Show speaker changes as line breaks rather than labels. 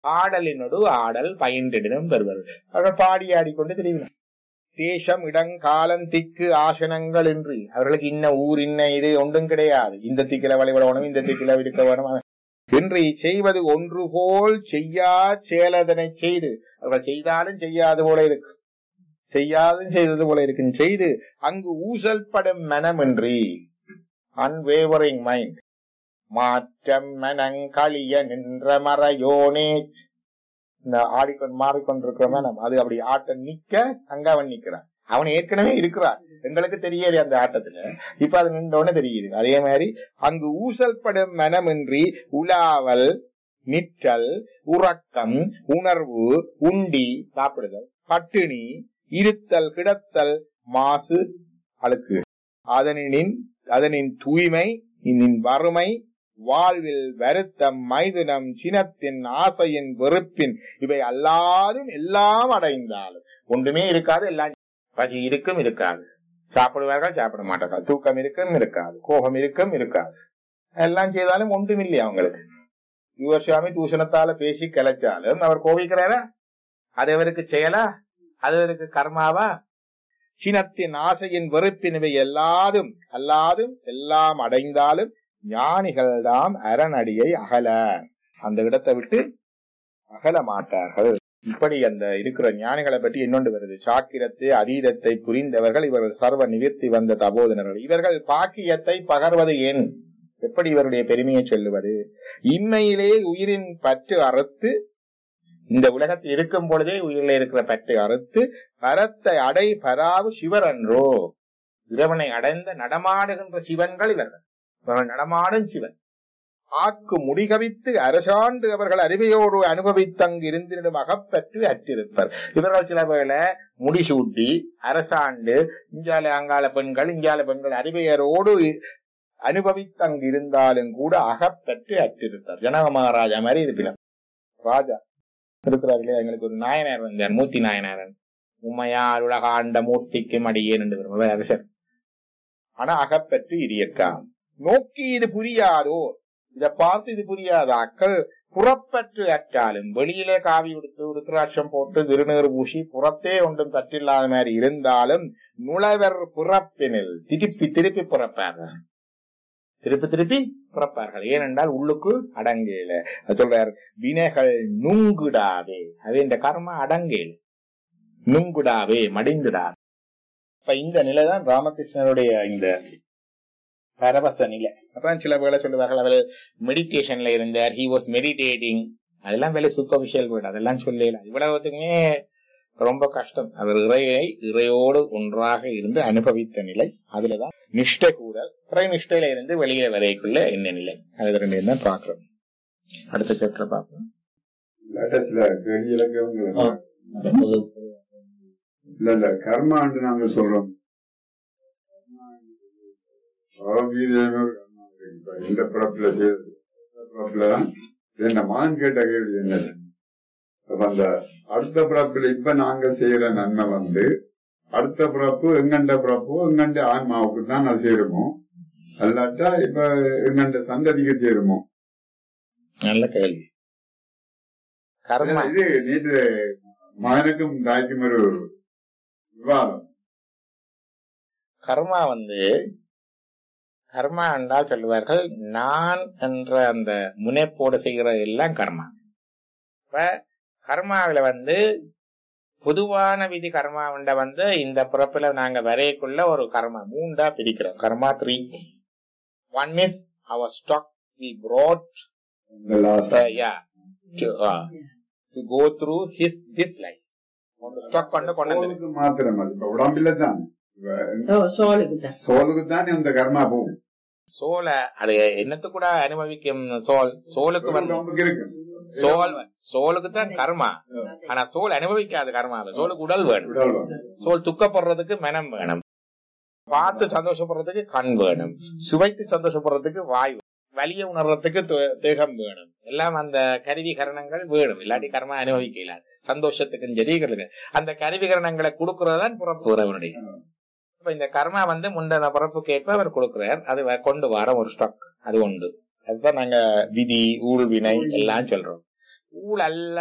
ஆடலினோடு ஆடல் பயின்றிடம் பெறுவது அவர்கள் பாடி ஆடிக்கொண்டு தெரிவினர் தேசம் இடங்காலம் திக்கு ஆசனங்கள் என்று அவர்களுக்கு இன்ன ஊர் இன்ன இது ஒன்றும் கிடையாது இந்த திக்கில வழிபடணும் இந்த திக்கில இருக்க வேணும் என்று செய்வது ஒன்று போல் செய்யா செயலதனை செய்து அவர்கள் செய்தாலும் செய்யாது போல இருக்கு செய்யாதும் செய்தது போல இருக்கு செய்து அங்கு ஊசல்படும் மனமின்றி அன்வேவரிங் மைண்ட் மாற்றம் மனங்களிய நின்ற மறையோனே இந்த ஆடிக்கொண்டு மாறிக்கொண்டிருக்கிற மனம் அது அப்படி ஆட்டம் நிக்க அங்க அவன் நிக்கிறான் அவன் ஏற்கனவே இருக்கிறான் எங்களுக்கு தெரியாது அந்த ஆட்டத்துல இப்ப அது நின்றோன்னு தெரியுது அதே மாதிரி அங்கு ஊசல்படும் மனமின்றி உலாவல் நிற்றல் உறக்கம் உணர்வு உண்டி சாப்பிடுதல் பட்டினி இருத்தல் கிடத்தல் மாசு அழுக்கு அதனின் அதனின் தூய்மை இன்னின் வறுமை வாழ்வில் வருத்தம் மைதுனம் சினத்தின் ஆசையின் வெறுப்பின் இவை அல்லாதும் எல்லாம் அடைந்தாலும் ஒன்றுமே இருக்காது எல்லாம் பசி இருக்கும் இருக்காது சாப்பிடுவார்கள் சாப்பிட மாட்டார்கள் தூக்கம் இருக்கும் இருக்காது கோபம் இருக்கும் இருக்காது எல்லாம் செய்தாலும் ஒன்றும் இல்லையா அவங்களுக்கு யுவசுவாமி தூஷணத்தால பேசி கிளைச்சாலும் அவர் கோபிக்கிறாரா அது அவருக்கு செயலா அது அவருக்கு கர்மாவா சினத்தின் ஆசையின் வெறுப்பின் இவை எல்லாதும் அல்லாதும் எல்லாம் அடைந்தாலும் ஞானிகள் தாம் அரணடியை அகல அந்த இடத்தை விட்டு அகல மாட்டார்கள் இப்படி அந்த இருக்கிற ஞானிகளை பற்றி இன்னொன்று வருது சாக்கிரத்தை அதீதத்தை புரிந்தவர்கள் இவர்கள் சர்வ நிவர்த்தி வந்த தபோதனர்கள் இவர்கள் பாக்கியத்தை பகர்வது ஏன் எப்படி இவருடைய பெருமையை சொல்லுவது இம்மையிலே உயிரின் பற்று அறுத்து இந்த உலகத்தில் இருக்கும் பொழுதே உயிரில் இருக்கிற பற்றை அறுத்து பரத்தை அடை பராவு சிவர் அன்றோ இறைவனை அடைந்த நடமாடுகின்ற சிவன்கள் இவர்கள் இவர்கள் நடமாடும் சிவன் ஆக்கு முடிகவித்து அரசாண்டு அவர்கள் அறிவையோடு அனுபவித்தங்கு இருந்திடும் அகப்பற்று அற்றிருப்பர் இவர்கள் சில வேளை முடிசூட்டி அரசாண்டு இஞ்சால அங்கால பெண்கள் இஞ்சால பெண்கள் அறிவையரோடு அனுபவித்தங்கு இருந்தாலும் கூட அகப்பற்று அற்றிருப்பார் ஜனக மகாராஜா மாதிரி இருப்பினார் ராஜா இருக்கிறார் இல்லையா எங்களுக்கு ஒரு நாயனார் வந்தார் மூர்த்தி நாயனாரன் உமையார் உலகாண்ட மூர்த்திக்கு மடியேன் என்று வருவார் அரசர் ஆனா அகப்பற்று இரியக்காம் நோக்கி இது புரியாதோ இத பார்த்து இது புரியாத அக்கள் புறப்பற்று அற்றாலும் வெளியிலே காவி உடுத்து உருத்திராட்சம் போட்டு திருநீர் பூசி புறத்தே ஒன்றும் பற்றில்லாத மாதிரி இருந்தாலும் நுழைவர் புறப்பினில் திருப்பி திருப்பி புறப்பார்கள் திருப்பி திருப்பி புறப்பார்கள் ஏனென்றால் உள்ளுக்கு அடங்கேல அது சொல்றார் வினைகள் நுங்குடாவே அது இந்த கர்ம அடங்கேல நுங்குடாவே மடிந்துடாவே இப்ப இந்த நிலைதான் ராமகிருஷ்ணருடைய இந்த பரவச நிலை அப்புறம் சில வேலை சொல்லுவார்கள் அவர் மெடிடேஷன்ல இருந்தார் ஹி வாஸ் மெடிடேட்டிங் அதெல்லாம் வேலை சூப்பர்ஃபிஷியல் வேர்டு அதெல்லாம் சொல்லல இவ்வளவுக்குமே ரொம்ப கஷ்டம் அவர் இறையை இறையோடு ஒன்றாக இருந்து அனுபவித்த நிலை அதுலதான் நிஷ்டை கூட இறை நிஷ்டையில இருந்து வெளியே வரைக்குள்ள என்ன நிலை அது ரெண்டு தான் பாக்குறோம் அடுத்த சாப்டர் பார்ப்போம்
இல்லாட்ட சில கேள்வி இலக்கியங்கள் இல்ல இல்ல கர்மாண்டு நாங்க சொல்றோம் பகவத்கீதையுமே ஒரு கர்மா இருக்கு. இப்ப இந்த பிறப்புல செய்யறது இந்த பிறப்புலதான் இந்த மகன் கேட்ட கேள்வி என்ன அப்ப அந்த அடுத்த பிறப்புல இப்ப நாங்க செய்யற நன்மை வந்து அடுத்த பிறப்பு எங்கண்ட பிறப்பு எங்கண்ட ஆன்மாவுக்கு தான் அது சேருமோ அல்லாட்டா இப்ப எங்கண்ட சந்ததிக்கு சேருமோ
நல்ல கேள்வி கர்மா
இது நேற்று மகனுக்கும் தாய்க்கும் ஒரு விவாதம்
கர்மா வந்து கர்மா என்றால் சொல்லுவார்கள் நான் என்ற அந்த முனைப்போடு செய்கிற எல்லாம் கர்மா இப்ப கர்மாவில வந்து பொதுவான விதி கர்மா உண்ட வந்து இந்த பிறப்புல நாங்க வரையக்குள்ள ஒரு கர்மா மூண்டா பிரிக்கிறோம் கர்மா three one is our stock we brought
இந்த last
uh, yeah to, uh, to go through his this life stock பண்ண கொண்டு வந்து
சோலுக்கு மாத்திரம் அது இப்ப உடம்பில தான் இப்ப
சோழுக்கு தான்
சோலுக்கு தான் இந்த கர்மா போகும்
சோல அது என்னத்து கூட அனுபவிக்கும் சோல் சோலுக்கு வந்து
உடம்புக்கு இருக்கு
சோல் சோலுக்கு தான் கர்மா ஆனா சோல் அனுபவிக்காது கர்மா சோலுக்கு உடல் வேணும்
உடல் வந்து.
சோல் துக்கப்படுறதுக்கு மனம் வேணும் பார்த்து சந்தோஷப்படுறதுக்கு கண் வேணும் சுவைத்து சந்தோஷப்படுறதுக்கு வாய் வேணும். வலிய உணர்றதுக்கு தே- தேகம் வேணும் எல்லாம் அந்த கருவி கரணங்கள் வேணும் இல்லாட்டி கர்மா அனுபவிக்க இல்லாது சந்தோஷத்துக்கும் சரி இதுக்கு. அந்த கருவி கரணங்களை கொடுக்கறதுதான் புறப்பு உறவனுடைய இப்ப இந்த கர்மா வந்து முந்தின பிறப்புக்கு ஏற்ப அவர் கொடுக்கிறார் அது வ- கொண்டு வர ஒரு ஸ்டாக் அது உண்டு அதுதான் நாங்க விதி ஊழ்வினை எல்லாம் சொல்றோம் ஊழல்